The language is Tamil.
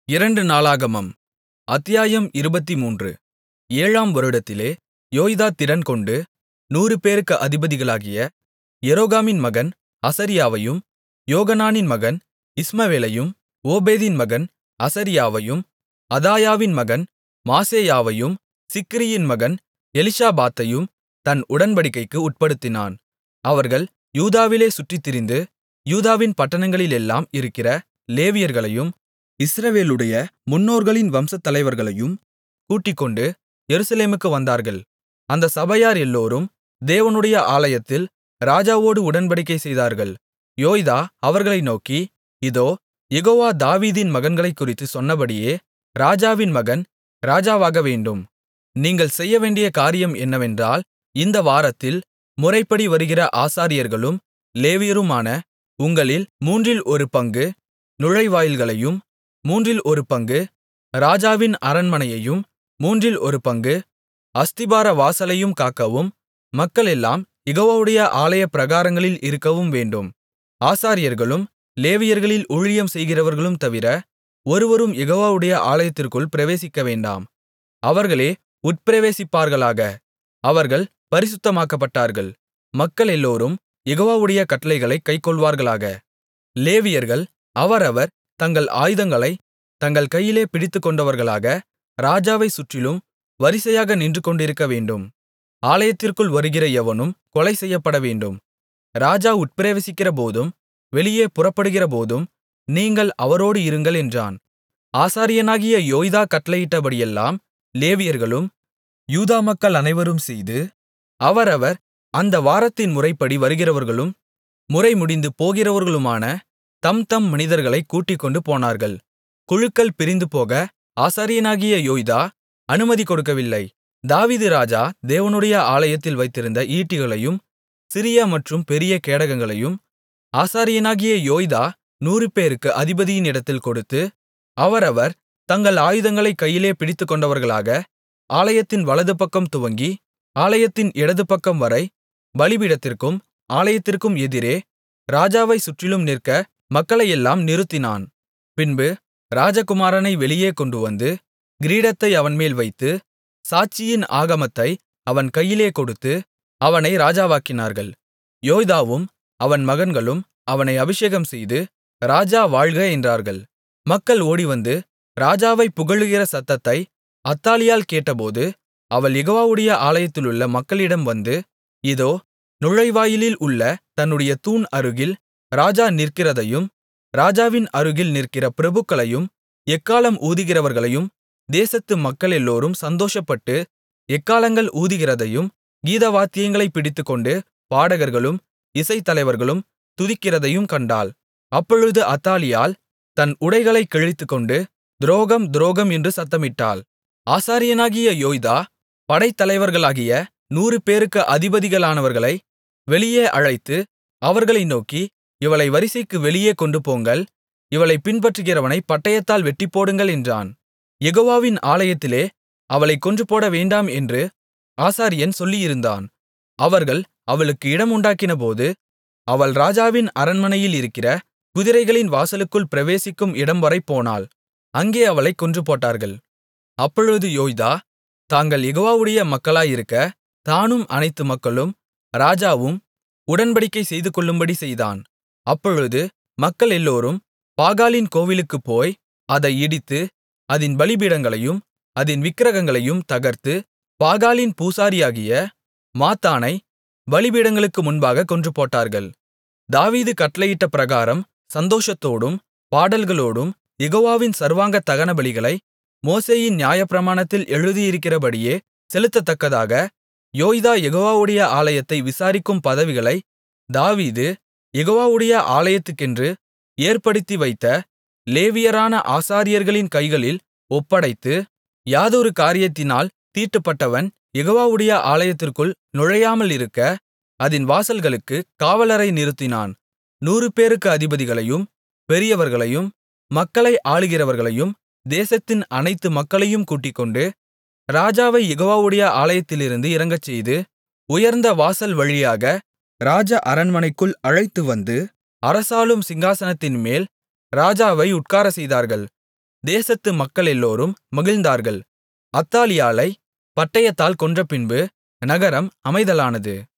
இரண்டு நாளாகமம் அத்தியாயம் இருபத்துமூன்று ஏழாம் வருடத்திலே யோய்தா திடன்கொண்டு நூறுபேருக்கு அதிபதிகளாகிய எரோகாமின் மகன் அசரியாவையும் யோகனானின் மகன் இஸ்மவேலையும் ஓபேதின் மகன் அசரியாவையும் அதாயாவின் மகன் மாசேயாவையும் சிக்ரியின் மகன் எலிஷாபாத்தையும் தன் உடன்படிக்கைக்கு உட்படுத்தினான் அவர்கள் யூதாவிலே சுற்றித்திரிந்து யூதாவின் பட்டணங்களிலெல்லாம் இருக்கிற லேவியர்களையும் இஸ்ரவேலுடைய முன்னோர்களின் வம்சத்தலைவர்களையும் கூட்டிக்கொண்டு எருசலேமுக்கு வந்தார்கள் அந்த சபையார் எல்லோரும் தேவனுடைய ஆலயத்தில் ராஜாவோடு உடன்படிக்கை செய்தார்கள் யோய்தா அவர்களை நோக்கி இதோ யெகோவா தாவீதின் மகன்களைக்குறித்துச் சொன்னபடியே ராஜாவின் மகன் ராஜாவாகவேண்டும் நீங்கள் செய்யவேண்டிய காரியம் என்னவென்றால் இந்த வாரத்தில் முறைப்படி வருகிற ஆசாரியர்களும் லேவியருமான உங்களில் மூன்றில் ஒரு பங்கு நுழைவாயில்களையும் மூன்றில் ஒரு பங்கு ராஜாவின் அரண்மனையையும் மூன்றில் ஒரு பங்கு அஸ்திபார வாசலையும் காக்கவும் மக்களெல்லாம் யெகோவாவுடைய ஆலயப் பிராகாரங்களில் இருக்கவும் வேண்டும் ஆசாரியர்களும் லேவியர்களில் ஊழியம் செய்கிறவர்களும் தவிர ஒருவரும் யெகோவாவுடைய ஆலயத்திற்குள் பிரவேசிக்கவேண்டாம் அவர்களே உட்பிரவேசிப்பார்களாக அவர்கள் பரிசுத்தமாக்கப்பட்டார்கள் மக்களெல்லோரும் யெகோவாவுடைய கட்டளைகளைக் கைக்கொள்வார்களாக லேவியர்கள் அவரவர் தங்கள் ஆயுதங்களைத் தங்கள் கையிலே பிடித்துக்கொண்டவர்களாக ராஜாவைச் சுற்றிலும் வரிசையாக நின்றுகொண்டிருக்கவேண்டும் ஆலயத்திற்குள் வருகிற எவனும் கொலை செய்யப்படவேண்டும் ராஜா உட்பிரவேசிக்கிறபோதும் வெளியே புறப்படுகிறபோதும் நீங்கள் அவரோடு இருங்கள் என்றான் ஆசாரியனாகிய யோய்தா கட்டளையிட்டபடியெல்லாம் லேவியர்களும் யூதா மக்கள் அனைவரும் செய்து அவரவர் அந்த வாரத்தின் முறைப்படி வருகிறவர்களும் முறை முடிந்து போகிறவர்களுமான தம்தம் மனிதர்களைக் கூட்டிக்கொண்டு போனார்கள் குழுக்கள் பிரிந்துபோக ஆசாரியனாகிய யோய்தா அனுமதி கொடுக்கவில்லை தாவீது ராஜா தேவனுடைய ஆலயத்தில் வைத்திருந்த ஈட்டிகளையும் சிறிய மற்றும் பெரிய கேடகங்களையும் ஆசாரியனாகிய யோய்தா நூறுபேருக்கு அதிபதியினிடத்தில் கொடுத்து அவரவர் தங்கள் ஆயுதங்களைக் கையிலே பிடித்துக்கொண்டவர்களாக ஆலயத்தின் வலதுபக்கம் துவங்கி ஆலயத்தின் இடதுபக்கம் வரை பலிபீடத்திற்கும் ஆலயத்திற்கும் எதிரே ராஜாவைச் சுற்றிலும் நிற்க மக்களையெல்லாம் நிறுத்தினான் பின்பு ராஜகுமாரனை வெளியே கொண்டுவந்து கிரீடத்தை அவன்மேல் வைத்து சாட்சியின் ஆகமத்தை அவன் கையிலே கொடுத்து அவனை ராஜாவாக்கினார்கள் யோய்தாவும் அவன் மகன்களும் அவனை அபிஷேகம்செய்து ராஜா வாழ்க என்றார்கள் மக்கள் ஓடிவந்து ராஜாவைப் புகழுகிற சத்தத்தை அத்தாலியாள் கேட்டபோது அவள் யெகோவாவுடைய ஆலயத்திலுள்ள மக்களிடம் வந்து இதோ நுழைவாயிலில் உள்ள தன்னுடைய தூண் அருகில் ராஜா நிற்கிறதையும் ராஜாவின் அருகில் நிற்கிற பிரபுக்களையும் எக்காளம் ஊதுகிறவர்களையும் தேசத்து மக்களெல்லோரும் சந்தோஷப்பட்டு எக்காளங்கள் ஊதுகிறதையும் கீதவாத்தியங்களைப் பிடித்துக்கொண்டு பாடகர்களும் இசைத்தலைவர்களும் துதிக்கிறதையும் கண்டாள் அப்பொழுது அத்தாலியாள் தன் உடைகளைக் கிழித்துக்கொண்டு துரோகம் துரோகம் என்று சத்தமிட்டாள் ஆசாரியனாகிய யோய்தா படைத்தலைவர்களாகிய நூறுபேருக்கு அதிபதிகளானவர்களை வெளியே அழைத்து அவர்களை நோக்கி இவளை வரிசைக்கு வெளியே கொண்டுபோங்கள் இவளைப் பின்பற்றுகிறவனைப் பட்டயத்தால் வெட்டிப்போடுங்கள் என்றான் யெகோவாவின் ஆலயத்திலே அவளைக் கொன்றுபோட வேண்டாம் என்று ஆசாரியன் சொல்லியிருந்தான் அவர்கள் அவளுக்கு இடம் உண்டாக்கினபோது அவள் ராஜாவின் அரண்மனையில் இருக்கிற குதிரைகளின் வாசலுக்குள் பிரவேசிக்கும் இடம்வரை போனாள் அங்கே அவளைக் கொன்றுபோட்டார்கள் அப்பொழுது யோய்தா தாங்கள் யெகோவாவுடைய மக்களாயிருக்க தானும் அனைத்து மக்களும் ராஜாவும் உடன்படிக்கை செய்துகொள்ளும்படி செய்தான் அப்பொழுது மக்கள் எல்லோரும் பாகாலின் கோவிலுக்குப் போய் அதை இடித்து அதின் பலிபீடங்களையும் அதின் விக்கிரகங்களையும் தகர்த்து பாகாலின் பூசாரியாகிய மாத்தானை பலிபீடங்களுக்கு முன்பாக கொன்றுபோட்டார்கள் தாவீது கட்டளையிட்ட பிரகாரம் சந்தோஷத்தோடும் பாடல்களோடும் யெகோவாவின் சர்வாங்க தகனபலிகளை மோசேயின் நியாயப்பிரமாணத்தில் எழுதியிருக்கிறபடியே செலுத்தத்தக்கதாக யோய்தா யெகோவாவுடைய ஆலயத்தை விசாரிக்கும் பதவிகளை தாவீது யெகோவாவுடைய ஆலயத்துக்கென்று ஏற்படுத்தி வைத்த லேவியரான ஆசாரியர்களின் கைகளில் ஒப்படைத்து யாதொரு காரியத்தினால் தீட்டுப்பட்டவன் யெகோவாவுடைய ஆலயத்திற்குள் நுழையாமலிருக்க அதின் வாசல்களுக்குக் காவலரை நிறுத்தினான் நூறுபேருக்கு அதிபதிகளையும் பெரியவர்களையும் மக்களை ஆளுகிறவர்களையும் தேசத்தின் அனைத்து மக்களையும் கூட்டிக்கொண்டு ராஜாவை யெகோவாவுடைய ஆலயத்திலிருந்து இறங்கச்செய்து உயர்ந்த வாசல் வழியாக ராஜ அரண்மனைக்குள் அழைத்துவந்து அரசாளும் சிங்காசனத்தின்மேல் ராஜாவை உட்காரச்செய்தார்கள் தேசத்து மக்களெல்லோரும் மகிழ்ந்தார்கள் அத்தாலியாளைப் பட்டயத்தால் கொன்றபின்பு நகரம் அமைதலானது